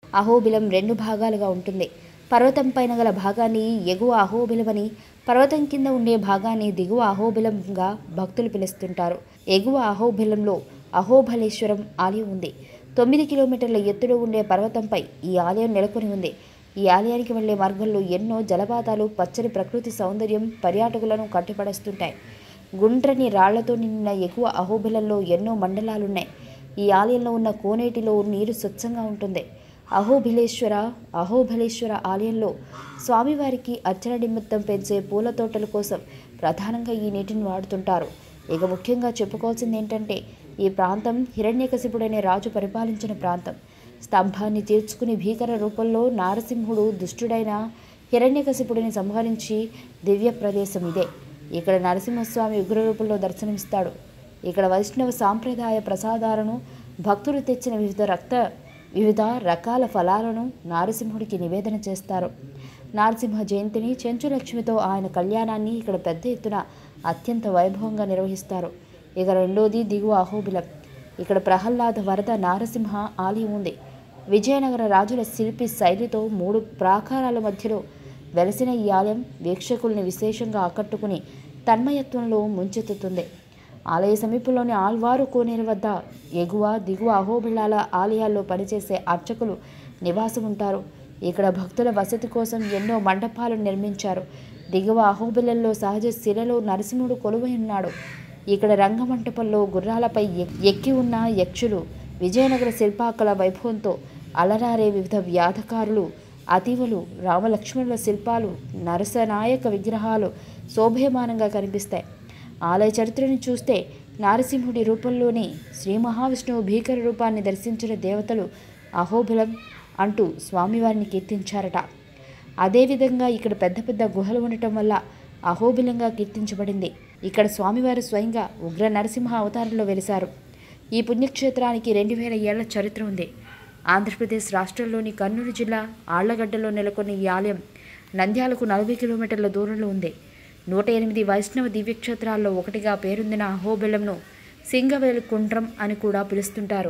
అహోబిలం రెండు భాగాలుగా ఉంటుంది పర్వతం పైన గల భాగాన్ని ఎగువ అహోబిలమని పర్వతం కింద ఉండే భాగాన్ని దిగువ అహోబిలంగా భక్తులు పిలుస్తుంటారు ఎగువ అహోబిలంలో అహోబలేశ్వరం ఆలయం ఉంది తొమ్మిది కిలోమీటర్ల ఎత్తులో ఉండే పర్వతంపై ఈ ఆలయం నెలకొని ఉంది ఈ ఆలయానికి వెళ్లే మార్గంలో ఎన్నో జలపాతాలు పచ్చని ప్రకృతి సౌందర్యం పర్యాటకులను కట్టిపడేస్తుంటాయి గుండ్రని రాళ్లతో నిండిన ఎగువ అహోబిలంలో ఎన్నో మండలాలున్నాయి ఈ ఆలయంలో ఉన్న కోనేటిలో నీరు స్వచ్ఛంగా ఉంటుంది అహోబిలేశ్వర అహోబలేశ్వర ఆలయంలో స్వామివారికి అర్చన నిమిత్తం పెంచే పూల తోటల కోసం ప్రధానంగా ఈ నీటిని వాడుతుంటారు ఇక ముఖ్యంగా చెప్పుకోవాల్సింది ఏంటంటే ఈ ప్రాంతం హిరణ్యకశిపుడనే రాజు పరిపాలించిన ప్రాంతం స్తంభాన్ని తీర్చుకుని భీకర రూపంలో నారసింహుడు దుష్టుడైన హిరణ్యకశిపుడిని సంహరించి దివ్య ప్రదేశం ఇదే ఇక్కడ నరసింహస్వామి ఉగ్రరూపంలో దర్శనమిస్తాడు ఇక్కడ వైష్ణవ సాంప్రదాయ ప్రసాదాలను భక్తులు తెచ్చిన వివిధ రక్త వివిధ రకాల ఫలాలను నారసింహుడికి నివేదన చేస్తారు నారసింహ జయంతిని చెంచులక్ష్మితో ఆయన కళ్యాణాన్ని ఇక్కడ పెద్ద ఎత్తున అత్యంత వైభవంగా నిర్వహిస్తారు ఇక రెండోది దిగువ అహోబిలం ఇక్కడ ప్రహ్లాద వరద నారసింహ ఆలయం ఉంది విజయనగర రాజుల శిల్పి శైలితో మూడు ప్రాకారాల మధ్యలో వెలసిన ఈ ఆలయం వీక్షకుల్ని విశేషంగా ఆకట్టుకుని తన్మయత్వంలో ముంచెత్తుతుంది ఆలయ సమీపంలోని ఆల్వారు కోనేరు వద్ద ఎగువ దిగువ అహోబిళాల ఆలయాల్లో పనిచేసే అర్చకులు నివాసం ఉంటారు ఇక్కడ భక్తుల వసతి కోసం ఎన్నో మండపాలను నిర్మించారు దిగువ అహోబిలంలో సహజ శిలలో నరసింహుడు కొలువై ఉన్నాడు ఇక్కడ రంగమంటపంలో గుర్రాలపై ఎక్- ఎక్కి ఉన్న యక్షులు విజయనగర శిల్పాకళ వైభవంతో అలరారే వివిధ వ్యాధకారులు అతివలు రామలక్ష్మణుల శిల్పాలు నరసనాయక విగ్రహాలు శోభయమానంగా కనిపిస్తాయి ఆలయ చరిత్రను చూస్తే నారసింహుడి రూపంలోని శ్రీ మహావిష్ణువు భీకర రూపాన్ని దర్శించిన దేవతలు అహోబిలం అంటూ స్వామివారిని కీర్తించారట అదేవిధంగా ఇక్కడ పెద్ద పెద్ద గుహలు ఉండటం వల్ల అహోబిలంగా కీర్తించబడింది ఇక్కడ స్వామివారు స్వయంగా ఉగ్ర నరసింహ అవతారంలో వెలిశారు ఈ పుణ్యక్షేత్రానికి రెండు వేల ఏళ్ల చరిత్ర ఉంది ఆంధ్రప్రదేశ్ రాష్ట్రంలోని కర్నూలు జిల్లా ఆళ్లగడ్డలో నెలకొన్న ఈ ఆలయం నంద్యాలకు నలభై కిలోమీటర్ల దూరంలో ఉంది నూట ఎనిమిది వైష్ణవ దివ్యక్షేత్రాల్లో ఒకటిగా పేరొందిన అహోబిలంను సింగవేలు కుండ్రం అని కూడా పిలుస్తుంటారు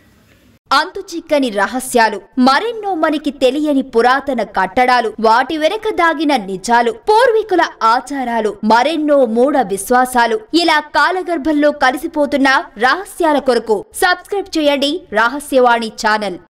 అంతు చిక్కని రహస్యాలు మరెన్నో మనకి తెలియని పురాతన కట్టడాలు వాటి వెనక దాగిన నిజాలు పూర్వీకుల ఆచారాలు మరెన్నో మూఢ విశ్వాసాలు ఇలా కాలగర్భంలో కలిసిపోతున్న రహస్యాల కొరకు సబ్స్క్రైబ్ చేయండి రహస్యవాణి ఛానల్